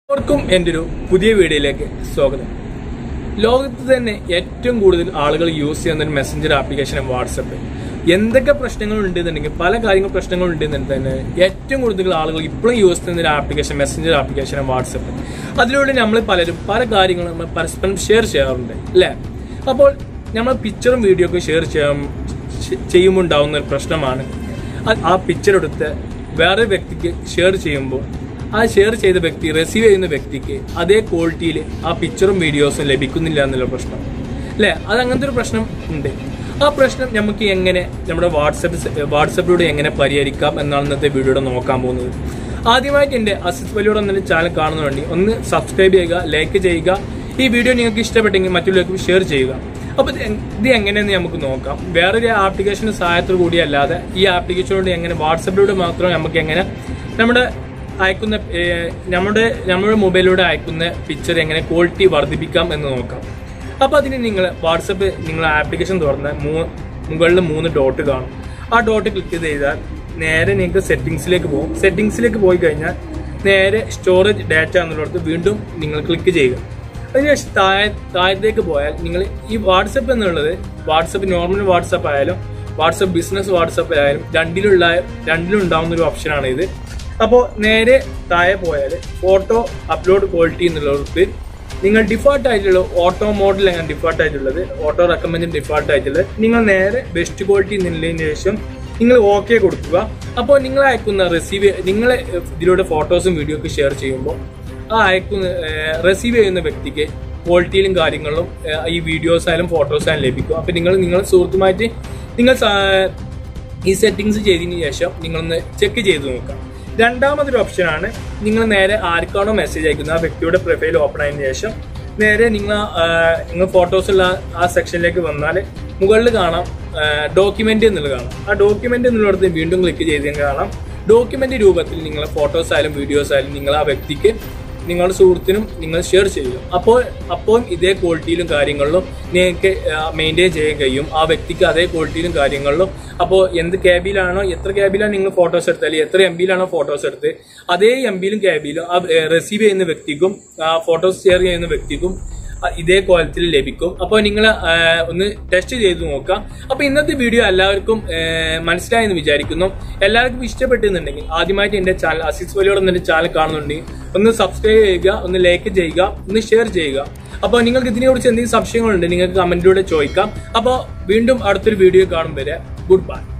എല്ലാവർക്കും എൻ്റെ ഒരു പുതിയ വീഡിയോയിലേക്ക് സ്വാഗതം ലോകത്ത് തന്നെ ഏറ്റവും കൂടുതൽ ആളുകൾ യൂസ് ചെയ്യുന്ന ഒരു മെസ്സഞ്ചർ ആപ്ലിക്കേഷൻ വാട്സപ്പ് എന്തൊക്കെ പ്രശ്നങ്ങൾ ഉണ്ടെന്നുണ്ടെങ്കിൽ പല കാര്യങ്ങൾ പ്രശ്നങ്ങൾ ഉണ്ടെന്നുണ്ടെങ്കിൽ തന്നെ ഏറ്റവും കൂടുതൽ ആളുകൾ ഇപ്പോഴും യൂസ് ചെയ്യുന്ന ഒരു ആപ്ലിക്കേഷൻ മെസ്സഞ്ചർ ആപ്ലിക്കേഷൻ വാട്സപ്പ് അതിലൂടെ നമ്മൾ പലരും പല കാര്യങ്ങളും നമ്മൾ പരസ്പരം ഷെയർ ചെയ്യാറുണ്ട് അല്ലേ അപ്പോൾ നമ്മൾ പിക്ചറും വീഡിയോ ഒക്കെ ഷെയർ ചെയ്യാൻ ചെയ്യുമ്പോൾ ഉണ്ടാവുന്ന ഒരു പ്രശ്നമാണ് ആ- ആ പിക്ചർ എടുത്ത് വേറെ വ്യക്തിക്ക് ഷെയർ ചെയ്യുമ്പോൾ ആ ഷെയർ ചെയ്ത വ്യക്തി റിസീവ് ചെയ്യുന്ന വ്യക്തിക്ക് അതേ ക്വാളിറ്റിയിൽ ആ പിക്ചറും വീഡിയോസും ലഭിക്കുന്നില്ല എന്നുള്ള പ്രശ്നം അല്ലേ അത് അങ്ങനത്തെ ഒരു പ്രശ്നം ഉണ്ട് ആ പ്രശ്നം നമുക്ക് എങ്ങനെ നമ്മുടെ വാട്സപ്പ് വാട്സപ്പിലൂടെ എങ്ങനെ പരിഹരിക്കാം എന്നാണ് ഇന്നത്തെ വീഡിയോയുടെ നോക്കാൻ പോകുന്നത് ആദ്യമായിട്ട് എൻ്റെ അസിസ് വലിയോട് എന്ന ചാനൽ കാണുന്നതുകൊണ്ട് ഒന്ന് സബ്സ്ക്രൈബ് ചെയ്യുക ലൈക്ക് ചെയ്യുക ഈ വീഡിയോ നിങ്ങൾക്ക് ഇഷ്ടപ്പെട്ടെങ്കിൽ മറ്റുള്ളവർക്ക് ഷെയർ ചെയ്യുക അപ്പൊ ഇത് എങ്- ഇത് എങ്ങനെയെന്ന് നമുക്ക് നോക്കാം വേറൊരു ആപ്ലിക്കേഷന്റെ സഹായത്തോടു കൂടി അല്ലാതെ ഈ ആപ്ലിക്കേഷനോട് എങ്ങനെ വാട്സപ്പിലൂടെ മാത്രം നമുക്ക് എങ്ങനെ നമ്മുടെ അയക്കുന്ന ഏഹ്, നമ്മുടെ നമ്മുടെ മൊബൈലിലൂടെ അയക്കുന്ന പിക്ചർ എങ്ങനെ ക്വാളിറ്റി വർദ്ധിപ്പിക്കാം എന്ന് നോക്കാം അപ്പൊ അതിന് നിങ്ങൾ വാട്സപ്പ് നിങ്ങൾ ആപ്ലിക്കേഷൻ തുറന്ന് മൂ- മുകളിൽ മൂന്ന് ഡോട്ട് കാണും ആ ഡോട്ട് ക്ലിക്ക് ചെയ്താൽ നേരെ നിങ്ങൾക്ക് സെറ്റിംഗ്സിലേക്ക് പോകും സെറ്റിംഗ്സിലേക്ക് പോയി കഴിഞ്ഞാൽ നേരെ സ്റ്റോറേജ് ഡാറ്റ എന്നുള്ളിടത്ത് വീണ്ടും നിങ്ങൾ ക്ലിക്ക് ചെയ്യുക അതിനുശേഷം താഴെ താഴത്തേക്ക് പോയാൽ നിങ്ങൾ ഈ വാട്സപ്പ് എന്നുള്ളത് വാട്സപ്പ് നോർമൽ വാട്സപ്പ് ആയാലും വാട്സപ്പ് ബിസിനസ് വാട്സപ്പ് ആയാലും രണ്ടിലുള്ള രണ്ടിലും ഉണ്ടാവുന്ന ഒരു ഓപ്ഷനാണ് ഇത് അപ്പോൾ നേരെ താഴെ പോയാൽ ഫോട്ടോ അപ്ലോഡ് ക്വാളിറ്റി എന്നുള്ളത് നിങ്ങൾ ഡിഫോൾട്ട് ആയിട്ടുള്ള ഓട്ടോ മോഡൽ എങ്ങനെ ഡിഫോൾട്ട് ആയിട്ടുള്ളത് ഓട്ടോ റെക്കമെൻഡ് ഡിഫോൾട്ട് ആയിട്ടുള്ളത് നിങ്ങൾ നേരെ ബെസ്റ്റ് ക്വാളിറ്റി എന്നുള്ളതിന് ശേഷം നിങ്ങൾ ഓക്കെ കൊടുക്കുക അപ്പോൾ നിങ്ങൾ അയക്കുന്ന റിസീവ് നിങ്ങൾ ഇതിലൂടെ ഫോട്ടോസും വീഡിയോ ഒക്കെ ഷെയർ ചെയ്യുമ്പോൾ ആ അയക്കുന്ന റിസീവ് ചെയ്യുന്ന വ്യക്തിക്ക് ക്വാളിറ്റിയിലും കാര്യങ്ങളിലും ഏഹ്, ഈ വീഡിയോസ് ആയാലും ഫോട്ടോസ് ആയാലും ലഭിക്കും അപ്പൊ നിങ്ങൾ നിങ്ങളുടെ സുഹൃത്തുമായിട്ട് നിങ്ങൾ സ- ഈ സെറ്റിങ്സ് ചെയ്തതിന് ശേഷം നിങ്ങളൊന്ന് ചെക്ക് ചെയ്ത് നോക്കാം രണ്ടാമതൊരു ഓപ്ഷനാണ് നിങ്ങൾ നേരെ ആർക്കാണോ മെസ്സേജ് അയക്കുന്നത് ആ വ്യക്തിയുടെ പ്രൊഫൈൽ ഓപ്പൺ ആയതിനു ശേഷം നേരെ നിങ്ങൾ നിങ്ങൾ ഫോട്ടോസ് ഉള്ള ആ സെക്ഷനിലേക്ക് വന്നാൽ മുകളിൽ കാണാം ഡോക്യുമെന്റ് എന്നുള്ളത് കാണാം ആ ഡോക്യുമെന്റ് എന്നുള്ളിടത്ത് വീണ്ടും ക്ലിക്ക് ചെയ്ത് കാണാം ഡോക്യുമെന്റ് രൂപത്തിൽ നിങ്ങൾ ഫോട്ടോസ് ആയാലും വീഡിയോസ് ആയാലും നിങ്ങൾ ആ വ്യക്തിക്ക് നിങ്ങളുടെ സുഹൃത്തിനും നിങ്ങൾ ഷെയർ ചെയ്യുക അപ്പോൾ അപ്പോൾ ഇതേ ക്വാളിറ്റിയിലും കാര്യങ്ങളിലും നിങ്ങൾക്ക് മെയിൻറ്റെയിൻ ചെയ്യാൻ കഴിയും ആ വ്യക്തിക്ക് അതേ ക്വാളിറ്റിയിലും കാര്യങ്ങളിലും അപ്പോൾ എന്ത് ക്യാബിലാണോ എത്ര ക്യാബിലാണ് നിങ്ങൾ ഫോട്ടോസ് എടുത്താൽ എത്ര എം ബിയിലാണോ ഫോട്ടോസ് എടുത്ത് അതേ എം ബിയിലും ക്യാബിലും ആ റിസീവ് ചെയ്യുന്ന വ്യക്തിക്കും ആ ഫോട്ടോസ് ഷെയർ ചെയ്യുന്ന വ്യക്തിക്കും ആ, ഇതേ ക്വാളിറ്റിയിൽ ലഭിക്കും അപ്പോൾ നിങ്ങൾ ഒന്ന് ടെസ്റ്റ് ചെയ്ത് നോക്കാം അപ്പോൾ ഇന്നത്തെ വീഡിയോ എല്ലാവർക്കും ആ, മനസ്സിലായെന്ന് വിചാരിക്കുന്നു എല്ലാവർക്കും ഇഷ്ടപ്പെട്ടെന്നുണ്ടെങ്കിൽ ആദ്യമായിട്ട് എൻ്റെ ചാനൽ അസിസ് വലിയോട് എന്ന ചാനൽ കാണുന്നുണ്ടെങ്കിൽ ഒന്ന് സബ്സ്ക്രൈബ് ചെയ്യുക ഒന്ന് ലൈക്ക് ചെയ്യുക ഒന്ന് ഷെയർ ചെയ്യുക അപ്പോൾ നിങ്ങൾക്ക് ഇതിനെക്കുറിച്ച് എന്തെങ്കിലും സംശയങ്ങളുണ്ട് നിങ്ങൾക്ക് കമന്റിലൂടെ ചോദിക്കാം അപ്പോൾ വീണ്ടും അടുത്തൊരു വീഡിയോ കാണും വരെ ഗുഡ് ബൈ